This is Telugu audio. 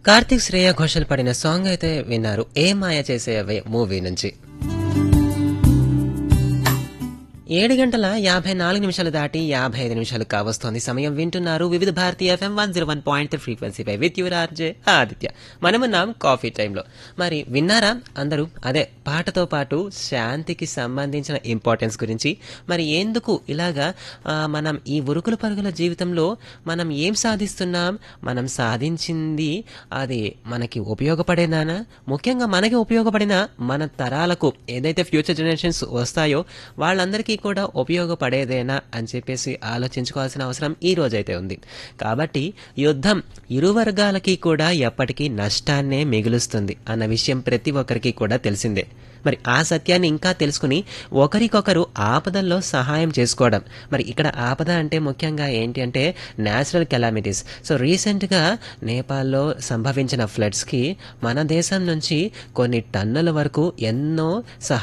కార్తీక్ శ్రేయ ఘోషల్ పడిన సాంగ్ అయితే విన్నారు ఏ మాయ చేసేవే మూవీ నుంచి ఏడు గంటల యాభై నాలుగు నిమిషాలు దాటి యాభై ఐదు నిమిషాలు కావస్తోంది సమయం వింటున్నారు Vividh Bharati FM one zero one point ఫ్రీక్వెన్సీపై విత్ యువర్ ఆర్జే ఆదిత్య మనమున్నాం కాఫీ టైంలో మరి విన్నారా అందరూ అదే పాటతో పాటు శాంతికి సంబంధించిన ఇంపార్టెన్స్ గురించి మరి ఎందుకు ఇలాగా ఆ, మనం ఈ ఉరుకుల పరుగుల జీవితంలో మనం ఏం సాధిస్తున్నాం మనం సాధించింది అది మనకి ఉపయోగపడేదానా ముఖ్యంగా మనకి ఉపయోగపడిన మన తరాలకు ఏదైతే ఫ్యూచర్ జనరేషన్స్ వస్తాయో వాళ్ళందరికీ కూడా ఉపయోగపడేదేనా అని చెప్పేసి ఆలోచించుకోవాల్సిన అవసరం ఈ రోజైతే ఉంది కాబట్టి యుద్ధం ఇరు వర్గాలకి కూడా ఎప్పటికీ నష్టాన్నే మిగులుస్తుంది అన్న విషయం ప్రతి ఒక్కరికి కూడా తెలిసిందే మరి ఆ సత్యాన్ని ఇంకా తెలుసుకుని ఒకరికొకరు ఆపదల్లో సహాయం చేసుకోవడం మరి ఇక్కడ ఆపద అంటే ముఖ్యంగా ఏంటి అంటే న్యాచురల్ కెలామిటీస్ సో రీసెంట్గా నేపాల్లో సంభవించిన ఫ్లడ్స్కి మన దేశం నుంచి కొన్ని టన్నుల వరకు ఎన్నో సహాయ